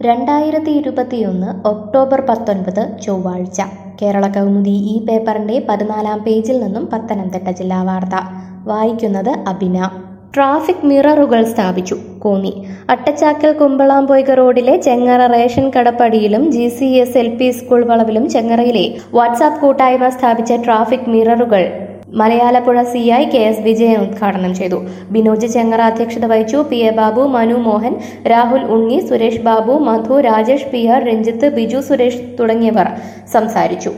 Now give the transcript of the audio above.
രണ്ടായിരത്തി ഇരുപത്തിയൊന്ന് ഒക്ടോബർ പത്തൊൻപത് ചൊവ്വാഴ്ച കേരള കൗമുദി ഈ പേപ്പറിന്റെ പതിനാലാം പേജിൽ നിന്നും പത്തനംതിട്ട ജില്ലാ വാർത്ത വായിക്കുന്നത് അബിന ട്രാഫിക് മിററുകൾ സ്ഥാപിച്ചു കോന്നി അട്ടച്ചാക്കൽ കുമ്പളാംപൊയ്ക റോഡിലെ ചെങ്ങറ റേഷൻ കടപ്പടിയിലും G C S L P school വളവിലും ചെങ്ങറയിലെ വാട്സാപ്പ് കൂട്ടായ്മ സ്ഥാപിച്ച ട്രാഫിക് മിററുകൾ Malayalapuzha C I K S Vijayan ഉദ്ഘാടനം ചെയ്തു ബിനോജ് ചെങ്ങറ അധ്യക്ഷത വഹിച്ചു P A Babu Manu Mohan Rahul Unni Suresh Babu Madhu Rajesh P R Ranjith Biju Suresh തുടങ്ങിയവർ സംസാരിച്ചു